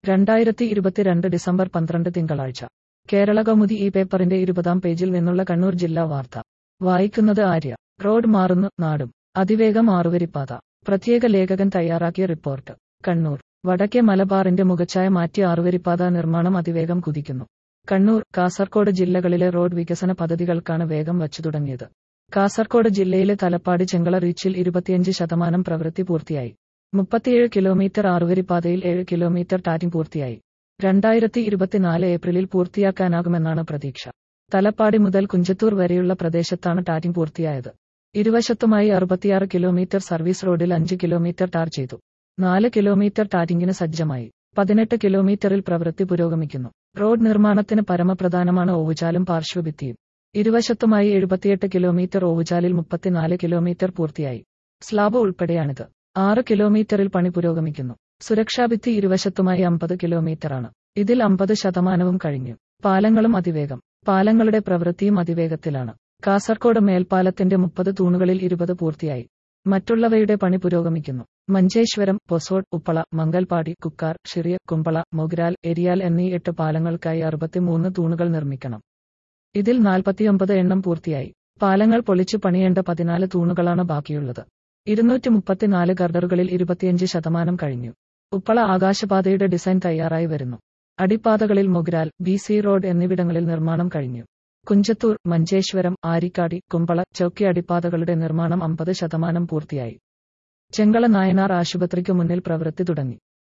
രണ്ടായിരത്തി ഇരുപത്തിരണ്ട് ഡിസംബർ പന്ത്രണ്ട് തിങ്കളാഴ്ച കേരള കൗമുദി ഈ പേപ്പറിന്റെ ഇരുപതാം പേജിൽ നിന്നുള്ള കണ്ണൂർ ജില്ലാ വാർത്ത വായിക്കുന്നത് ആര്യ റോഡ് മാറുന്നു നാടും അതിവേഗം ആറുവരിപ്പാത പ്രത്യേക ലേഖകൻ തയ്യാറാക്കിയ റിപ്പോർട്ട് കണ്ണൂർ വടക്കേ മലബാറിന്റെ മുഖച്ഛായ മാറ്റി ആറുവരിപ്പാത നിർമ്മാണം അതിവേഗം കുതിക്കുന്നു കണ്ണൂർ കാസർകോട് ജില്ലകളിലെ റോഡ് വികസന പദ്ധതികൾക്കാണ് വേഗം വച്ചു തുടങ്ങിയത് കാസർകോട് ജില്ലയിലെ തലപ്പാടി ചെങ്കള റീച്ചിൽ ഇരുപത്തിയഞ്ച് ശതമാനം പ്രവൃത്തി പൂർത്തിയായി മുപ്പത്തിയേഴ് കിലോമീറ്റർ ആറുവരിപ്പാതയിൽ ഏഴ് കിലോമീറ്റർ ടാറ്റിംഗ് പൂർത്തിയായി രണ്ടായിരത്തി ഇരുപത്തിനാല് ഏപ്രിലിൽ പൂർത്തിയാക്കാനാകുമെന്നാണ് പ്രതീക്ഷ തലപ്പാടി മുതൽ കുഞ്ചത്തൂർ വരെയുള്ള പ്രദേശത്താണ് ടാറ്റിംഗ് പൂർത്തിയായത് ഇരുവശത്തുമായി അറുപത്തിയാറ് കിലോമീറ്റർ സർവീസ് റോഡിൽ അഞ്ച് കിലോമീറ്റർ ടാർ ചെയ്തു നാല് കിലോമീറ്റർ ടാറ്റിംഗിന് സജ്ജമായി പതിനെട്ട് കിലോമീറ്ററിൽ പ്രവൃത്തി പുരോഗമിക്കുന്നു റോഡ് നിർമ്മാണത്തിന് പരമപ്രധാനമാണ് ഓവുചാലും പാർശ്വഭിത്തിയും ഇരുവശത്തുമായി എഴുപത്തിയെട്ട് കിലോമീറ്റർ ഓവുചാലിൽ മുപ്പത്തിനാല് കിലോമീറ്റർ പൂർത്തിയായി സ്ലാബ് ഉൾപ്പെടെയാണിത് ആറ് കിലോമീറ്ററിൽ പണി പുരോഗമിക്കുന്നു സുരക്ഷാഭിത്തി ഇരുവശത്തുമായി അമ്പത് കിലോമീറ്ററാണ് ഇതിൽ അമ്പത് ശതമാനവും കഴിഞ്ഞു പാലങ്ങളും അതിവേഗം പാലങ്ങളുടെ പ്രവൃത്തിയും അതിവേഗത്തിലാണ് കാസർകോട് മേൽപ്പാലത്തിന്റെ മുപ്പത് തൂണുകളിൽ ഇരുപത് പൂർത്തിയായി മറ്റുള്ളവയുടെ പണി പുരോഗമിക്കുന്നു മഞ്ചേശ്വരം പൊസോഡ് ഉപ്പള മംഗൽപാടി കുക്കാർ ഷിറിയ കുമ്പള മൊഗ്രാൽ എരിയാൽ എന്നീ എട്ട് പാലങ്ങൾക്കായി അറുപത്തിമൂന്ന് തൂണുകൾ നിർമ്മിക്കണം ഇതിൽ നാൽപ്പത്തിയൊമ്പത് എണ്ണം പൂർത്തിയായി പാലങ്ങൾ പൊളിച്ചു പണിയേണ്ട പതിനാല് തൂണുകളാണ് ബാക്കിയുള്ളത് ഇരുന്നൂറ്റി മുപ്പത്തിനാല് ഗർഡറുകളിൽ ഇരുപത്തിയഞ്ച് ശതമാനം കഴിഞ്ഞു ഉപ്പള ആകാശപാതയുടെ ഡിസൈൻ തയ്യാറായി വരുന്നു അടിപ്പാതകളിൽ മൊഗ്രാൽ ബി സി റോഡ് എന്നിവിടങ്ങളിൽ നിർമ്മാണം കഴിഞ്ഞു കുഞ്ചത്തൂർ മഞ്ചേശ്വരം ആരിക്കാടി കുമ്പള ചൌക്കി അടിപ്പാതകളുടെ നിർമ്മാണം അമ്പത് ശതമാനം പൂർത്തിയായി ചെങ്കള നായനാർ ആശുപത്രിക്ക് മുന്നിൽ പ്രവൃത്തി തുടങ്ങി